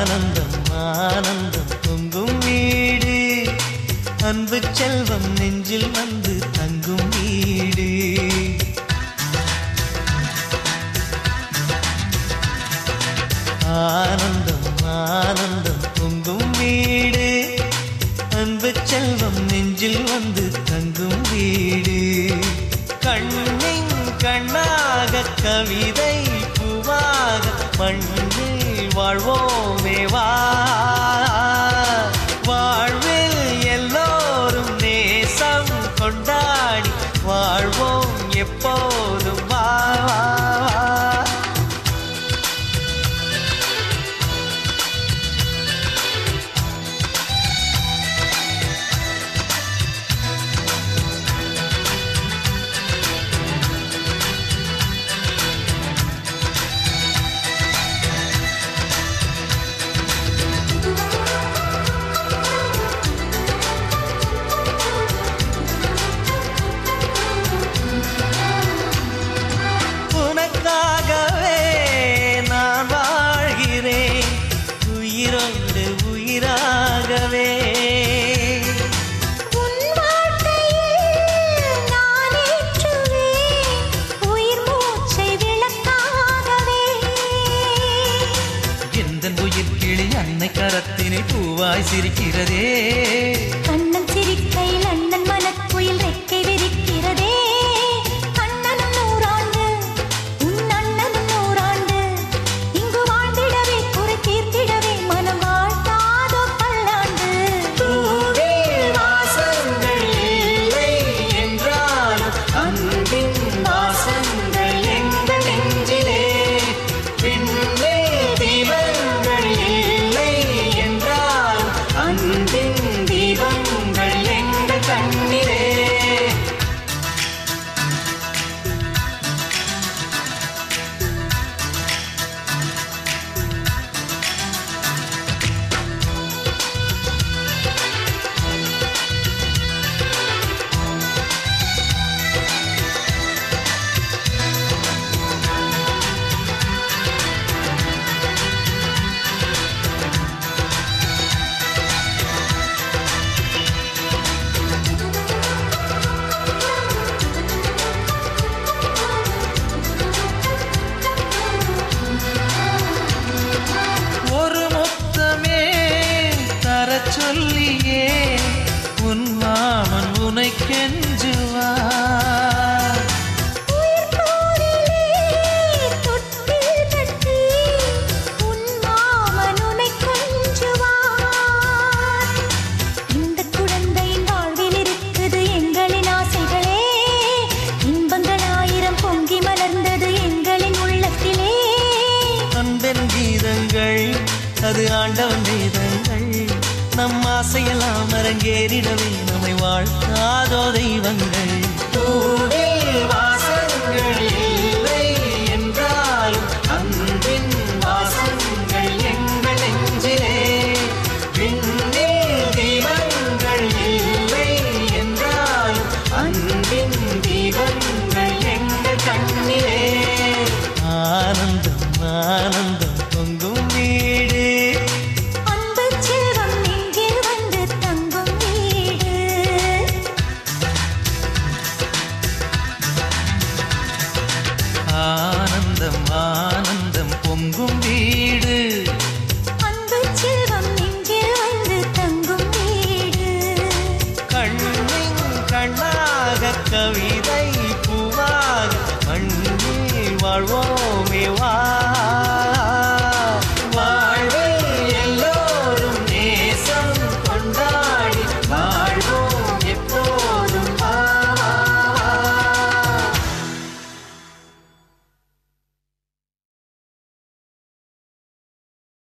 ஆனந்தம் ஆனந்தம் பொங்கும் வீடு அன்பு செல்வம் நெஞ்சில் வந்து தங்கும் வீடு ஆனந்தம் ஆனந்தம் பொங்கும் வீடு அன்பு செல்வம் நெஞ்சில் வந்து தங்கும் வீடு கண்ணின் கண்ணாக கவிதை பூவாக மண்ணில் வாழ்வோமே வா வாழ்வில் எல்லோரும் நேசம் கொண்டாடி வாழ்வோம் எப்போதும் வா வா, வா. உனக்காகவே நான் வாழ்கிறேன் உயிரோடு உயிராகவே உன் வாழ்க்கையில் நான் ஏற்றுவேன் உயிர் மூச்சை விளக்காகவே எந்த உயிர் கிளி அன்னை கரத்தினில் பூவாய் சிரிக்கிறதே கண்ணன் சிரிக்கையில் அண்ணன் மனக்குயில் ரெக்கை விரிக்கிறதே அண்ணனும் நூறாண்டு உன் அண்ணனும் நூறாண்டு இங்கு வாழ்ந்திடவே குறை தீர்த்திடவே மனம் வாழ்த்தாதோ பல்லாண்டு பூவில் வாசங்கள் இல்லை என்றாலும் அன்பின் வாசங்கள் எங்கள் நெஞ்சிலே விண்ணே தீபங்கள் இல்லை என்றாலும் அன்பின் தீபங்கள் எங்கள் கண்ணிலே ஒரு முத்தமே தர சொல்லியே உன் மாமன் உனை கெஞ்சுவார் உயிர் போரிலே தொட்டில் கட்டி உன் மாமன் உனை கொஞ்சுவார் இந்த குழந்தையின் வாழ்வில் இருக்குது எங்களின் ஆசைகளே இன்பங்கள் ஆயிரம் பொங்கி மலர்ந்தது எங்களின் உள்ளத்திலே அன்பென் கீதங்கள் அது ஆண்டவன் வேதங்கள் நம் ஆசையெல்லாம் அரங்கேறிடவே நம்மை வாழ்த்தாதோ தெய்வங்கள் பூவில் வாசங்கள் இல்லை என்றாலும் அன்பின் வாசங்கள் எங்கள் நெஞ்சிலே விண்ணில் தீபங்கள் இல்லை என்றாலும் அன்பின் தீபங்கள் எங்கள் கண்ணிலே ஆனந்தம் ஆனந்தம் பொங்கும் வீடு அன்பு செல்வம் நெஞ்சில் வந்து தங்கும் வீடு ஆனந்தம் ஆனந்தம் பொங்கும் வீடு அன்பு செல்வம் நெஞ்சில் வந்து தங்கும் வீடு கண்ணின் கண்ணாக கவிதை பூவாக மண்ணில் வாழ்வோம்